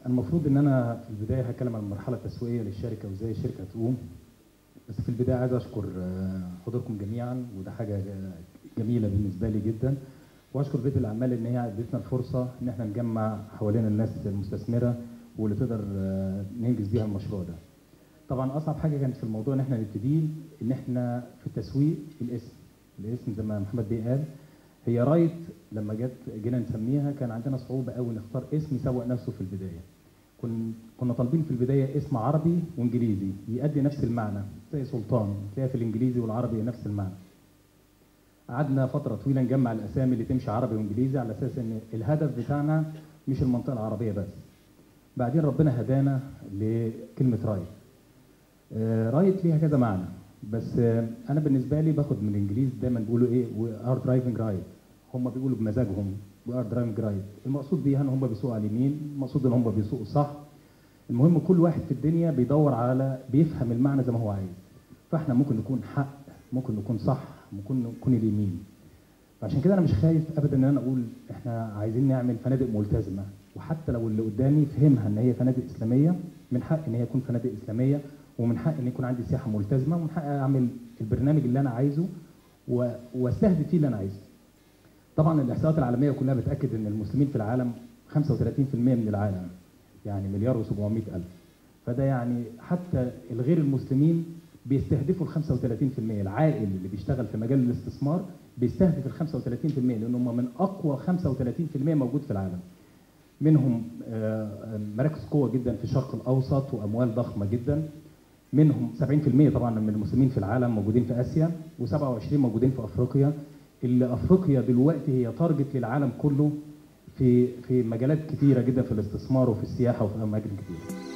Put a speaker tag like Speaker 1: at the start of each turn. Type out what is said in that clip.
Speaker 1: المفروض ان انا في البدايه هتكلم عن المرحله التسويقيه للشركه وازاي الشركه تقوم بس في البدايه عايز اشكر آه، حضوركم جميعا وده حاجه جميله بالنسبه لي جدا واشكر بيت الاعمال ان هي ادتنا الفرصه ان احنا نجمع حوالين الناس المستثمره واللي تقدر آه، ننجز بيها المشروع ده. طبعا اصعب حاجه كانت في الموضوع ان احنا نبتدي ان احنا في التسويق الاسم الاسم زي ما محمد بيه قال هي رايت لما جت جينا نسميها كان عندنا صعوبه قوي نختار اسم يسوق نفسه في البدايه كن كنا طالبين في البدايه اسم عربي وانجليزي يؤدي نفس المعنى زي سلطان تلاقيها في الانجليزي والعربي نفس المعنى قعدنا فتره طويله نجمع الاسامي اللي تمشي عربي وانجليزي على اساس ان الهدف بتاعنا مش المنطقه العربيه بس بعدين ربنا هدانا لكلمه رايت آه، رايت ليها كذا معنى بس آه، انا بالنسبه لي باخد من الانجليز دايما بيقولوا ايه وي ار درايفنج رايت هم بيقولوا بمزاجهم وي ار درايفنج رايت المقصود بيها ان هم بيسوقوا على اليمين المقصود ان هم بيسوقوا صح المهم كل واحد في الدنيا بيدور على بيفهم المعنى زي ما هو عايز فاحنا ممكن نكون حق ممكن نكون صح ممكن نكون اليمين فعشان كده انا مش خايف ابدا ان انا اقول احنا عايزين نعمل فنادق ملتزمه وحتى لو اللي قدامي فهمها ان هي فنادق اسلاميه من حق ان هي تكون فنادق اسلاميه ومن حق ان يكون عندي سياحه ملتزمه ومن حق اعمل البرنامج اللي انا عايزه و- واستهدف فيه اللي انا عايزه. طبعا الاحصاءات العالميه كلها بتاكد ان المسلمين في العالم 35% من العالم يعني مليار و700 الف فده يعني حتى الغير المسلمين بيستهدفوا ال 35% العائل اللي بيشتغل في مجال الاستثمار بيستهدف ال 35% لان هم من اقوى 35% موجود في العالم. منهم آه، مراكز قوه جدا في الشرق الاوسط واموال ضخمه جدا منهم 70% طبعا من المسلمين في العالم موجودين في اسيا و27 موجودين في افريقيا اللي افريقيا دلوقتي هي تارجت للعالم كله في في مجالات كتيره جدا في الاستثمار وفي السياحه وفي اماكن كتيره.